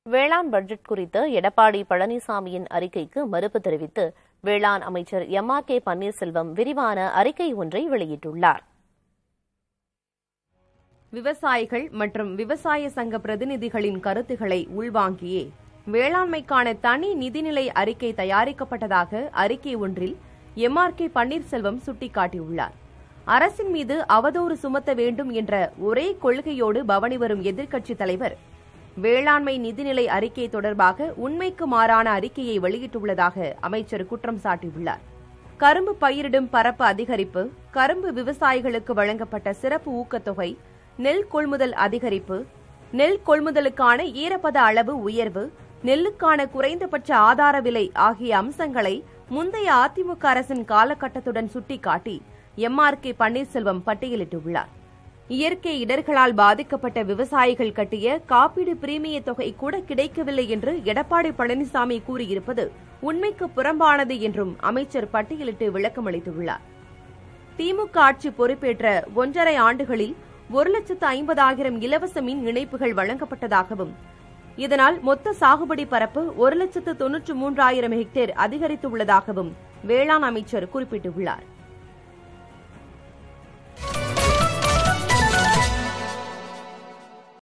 வேளாண் பட்ஜெட் குறித்து எடப்பாடி பழனிசாமியின் அறிக்கைக்கு மறுப்பு தெரிவித்து வேளாண் அமைச்சர் எம் ஆர் கே பன்னீர்செல்வம் விரிவான அறிக்கை ஒன்றை வெளியிட்டுள்ளார் விவசாயிகள் மற்றும் விவசாய சங்க பிரதிநிதிகளின் கருத்துக்களை உள்வாங்கியே வேளாண்மைக்கான தனி நிதிநிலை அறிக்கை தயாரிக்கப்பட்டதாக அறிக்கை ஒன்றில் எம் ஆர் கே பன்னீர்செல்வம் சுட்டிக்காட்டியுள்ளார் அரசின் மீது அவதூறு சுமத்த வேண்டும் என்ற ஒரே கொள்கையோடு பவனி வரும் எதிர்க்கட்சித் தலைவர் வேளாண்மை நிதிநிலை அறிக்கை தொடர்பாக உண்மைக்கு மாறான அறிக்கையை வெளியிட்டுள்ளதாக அமைச்சர் குற்றம் சாட்டியுள்ளார் கரும்பு பயிரிடும் பரப்பு அதிகரிப்பு கரும்பு விவசாயிகளுக்கு வழங்கப்பட்ட சிறப்பு ஊக்கத்தொகை நெல் கொள்முதல் அதிகரிப்பு நெல் கொள்முதலுக்கான ஈரப்பத அளவு உயர்வு நெல்லுக்கான குறைந்தபட்ச ஆதார விலை ஆகிய அம்சங்களை முந்தைய அதிமுக அரசின் காலகட்டத்துடன் சுட்டிக்காட்டி எம் ஆர் கே பன்னீர்செல்வம் பட்டியலிட்டுள்ளார் இயற்கை இடர்களால் பாதிக்கப்பட்ட விவசாயிகள் கட்டிய காப்பீடு பிரீமிய தொகை கூட கிடைக்கவில்லை என்று எடப்பாடி பழனிசாமி கூறியிருப்பது உண்மைக்கு புறம்பானது என்றும் அமைச்சர் பட்டியலிட்டு விளக்கமளித்துள்ளார் திமுக ஆட்சி பொறுப்பேற்ற ஒன்றரை ஆண்டுகளில் ஒரு லட்சத்து ஐம்பதாயிரம் இலவச மின் இணைப்புகள் வழங்கப்பட்டதாகவும் இதனால் மொத்த சாகுபடி பரப்பு ஒரு லட்சத்து தொன்னூற்று மூன்றாயிரம் ஹெக்டேர் அதிகரித்துள்ளதாகவும் வேளாண் அமைச்சர் குறிப்பிட்டுள்ளார்